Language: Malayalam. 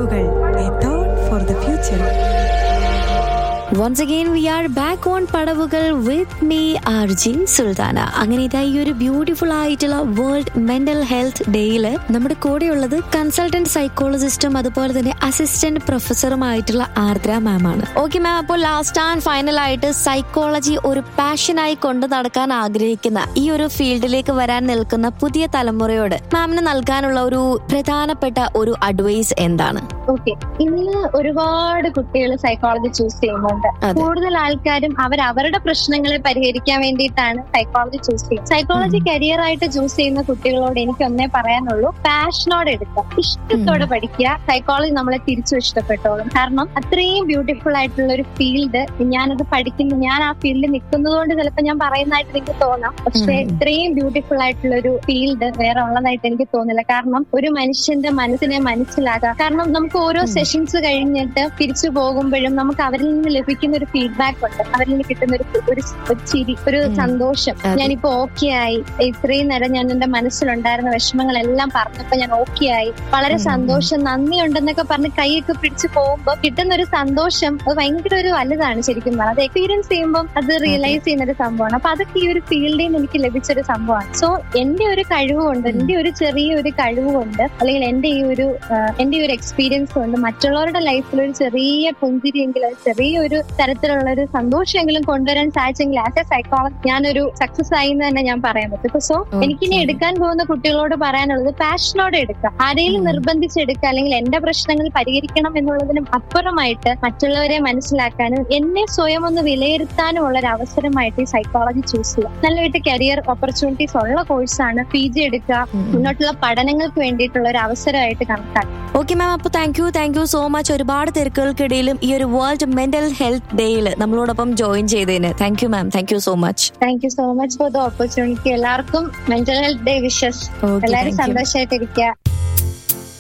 പടവുകൾ a thought for the future once again we are back on പടവുകൾ with me R G Sultana അങ്ങനെ ഇതാ ഈ ഒരു ബ്യൂട്ടിഫുൾ ആയിട്ടുള്ള വേൾഡ് മെന്റൽ ഹെൽത്ത് ഡേയില് നമ്മുടെ കൂടെയുള്ളത് കൺസൾട്ടന്റ് സൈക്കോളജിസ്റ്റും അതുപോലെ തന്നെ അസിസ്റ്റന്റ് പ്രൊഫസറുമായിട്ടുള്ള ആർദ്ര മാം ആണ് ഓക്കെ മാം അപ്പോൾ ലാസ്റ്റ് ആൻഡ് ഫൈനൽ ആയിട്ട് സൈക്കോളജി ഒരു പാഷനായി കൊണ്ടു നടക്കാൻ ആഗ്രഹിക്കുന്ന ഈ ഒരു ഫീൽഡിലേക്ക് വരാൻ നിൽക്കുന്ന പുതിയ തലമുറയോട് മാമിന് നൽകാനുള്ള ഒരു പ്രധാനപ്പെട്ട ഒരു അഡ്വൈസ് എന്താണ് ഓക്കെ ഇന്ന് ഒരുപാട് കുട്ടികൾ സൈക്കോളജി ചൂസ് ചെയ്യുന്നുണ്ട് അതെ. കൂടുതൽ ആൾക്കാരും അവർ അവരുടെ പ്രശ്നങ്ങളെ പരിഹരിക്കാൻ വേണ്ടിയിട്ടാണ് സൈക്കോളജി ചൂസ് ചെയ്യുന്നത് സൈക്കോളജി കരിയർ ആയിട്ട് ചൂസ് ചെയ്യുന്ന കുട്ടികളോട് എനിക്ക് ഒന്നേ പറയാനുള്ളൂ പാഷനോടെ എടുക്കുക ഇഷ്ടത്തോടെ പഠിക്കുക സൈക്കോളജി നമ്മളെ തിരിച്ചു ഇഷ്ടപ്പെട്ടോളും കാരണം അത്രയും ബ്യൂട്ടിഫുൾ ആയിട്ടുള്ള ഒരു ഫീൽഡ് ഞാനത് പഠിക്കുന്നു ഞാൻ ആ ഫീൽഡിൽ നിൽക്കുന്നത് കൊണ്ട് ചിലപ്പോൾ ഞാൻ പറയുന്നതായിട്ട് എനിക്ക് തോന്നാം പക്ഷെ ഉം. ഇത്രയും ബ്യൂട്ടിഫുൾ ആയിട്ടുള്ള ഒരു ഫീൽഡ് വേറെ ഉള്ളതായിട്ട് എനിക്ക് തോന്നില്ല കാരണം ഒരു മനുഷ്യന്റെ മനസ്സിനെ മനസ്സിലാക്കുക കാരണം നമുക്ക് ഓരോ ഉം. സെഷൻസ് കഴിഞ്ഞിട്ട് തിരിച്ചു പോകുമ്പോഴും നമുക്ക് അവരിൽ നിന്ന് ലഭിക്കുന്ന ഒരു ഫീഡ്ബാക്ക് ഉണ്ട് അവരിൽ നിന്ന് കിട്ടുന്ന ഒരു ഒരു ഒരു ചിരി ഒരു ഉം. സന്തോഷം അതെ. ഞാനിപ്പോ ഓക്കെ ആയി ഇത്രയും നേരം ഞാൻ എന്റെ മനസ്സിലുണ്ടായിരുന്ന വിഷമങ്ങളെല്ലാം പറഞ്ഞപ്പോ ഞാൻ ഓക്കെ ആയി വളരെ ഉം. സന്തോഷം നന്ദി ഉണ്ടെന്നൊക്കെ പറഞ്ഞ് കൈയൊക്കെ പിടിച്ചു പോകുമ്പോ കിട്ടുന്ന ഒരു സന്തോഷം അത് ഭയങ്കര ഒരു വലുതാണ് ശരിക്കും പറഞ്ഞാൽ അത് എക്സ്പീരിയൻസ് ചെയ്യുമ്പോൾ അത് റിയലൈസ് ചെയ്യുന്ന ഒരു സംഭവമാണ് അപ്പൊ അതൊക്കെ ഈ ഒരു ഫീൽഡിൽ നിന്ന് എനിക്ക് ലഭിച്ചൊരു സംഭവമാണ് സോ എന്റെ ഒരു കഴിവ് കൊണ്ട് എന്റെ ഒരു ചെറിയ ഒരു കഴിവ് കൊണ്ട് അല്ലെങ്കിൽ എന്റെ ഈ ഒരു ആ, എന്റെ ഈ ഒരു എക്സ്പീരിയൻസ് കൊണ്ട് മറ്റുള്ളവരുടെ ലൈഫിൽ ഒരു ചെറിയ പുഞ്ചിരിയെങ്കിലും ഒരു ചെറിയൊരു തരത്തിലുള്ള ഒരു സന്തോഷമെങ്കിലും കൊണ്ടുവരാൻ സാധിച്ചെങ്കിൽ ആസ് എ സൈക്കോളജി ഞാനൊരു സക്സസ് ആയി എന്ന് തന്നെ ഞാൻ പറയാൻ പറ്റും സോ എനിക്കിനി Okay. എടുക്കാൻ പോകുന്ന കുട്ടികളോട് പറയാനുള്ളത് പാഷനോടെ എടുക്കുക ആരെയും ഉം. നിർബന്ധിച്ചെടുക്കുക അല്ലെങ്കിൽ എന്റെ പ്രശ്നങ്ങൾ പരിഹരിക്കണം എന്നുള്ളതിനും അപ്പുറമായിട്ട് മറ്റുള്ളവരെ മനസ്സിലാക്കാനും എന്നെ സ്വയം ഒന്ന് വിലയിരുത്താനും ഉള്ള ഒരു അവസരമായിട്ട് ഈ സൈക്കോളജി ചൂസ് ചെയ്യുക നല്ലതായിട്ട് കരിയർ ഓപ്പർച്യൂണിറ്റീസ് ഉള്ള കോഴ്സാണ് പി ജി എടുക്കുക മുന്നോട്ടുള്ള പഠനങ്ങൾക്ക് വേണ്ടിയിട്ടുള്ള ഒരു അവസരമായിട്ട് കണക്കാക്കുക ഓക്കെ മാം അപ്പൊ thank you thank you so much ഒരുപാട് തിരക്കുകൾക്കിടയിലും ഈ ഒരു വേൾഡ് മെന്റൽ ഹെൽത്ത് ഡേയിൽ നമ്മളോടൊപ്പം ജോയിൻ ചെയ്തതിന് thank you ma'am thank you so much thank you so much for the opportunity എല്ലാവർക്കും മെന്റൽ ഹെൽത്ത് ഡേ വിഷസ് എല്ലാവരും സന്തോഷമായിട്ടിരിക്കുക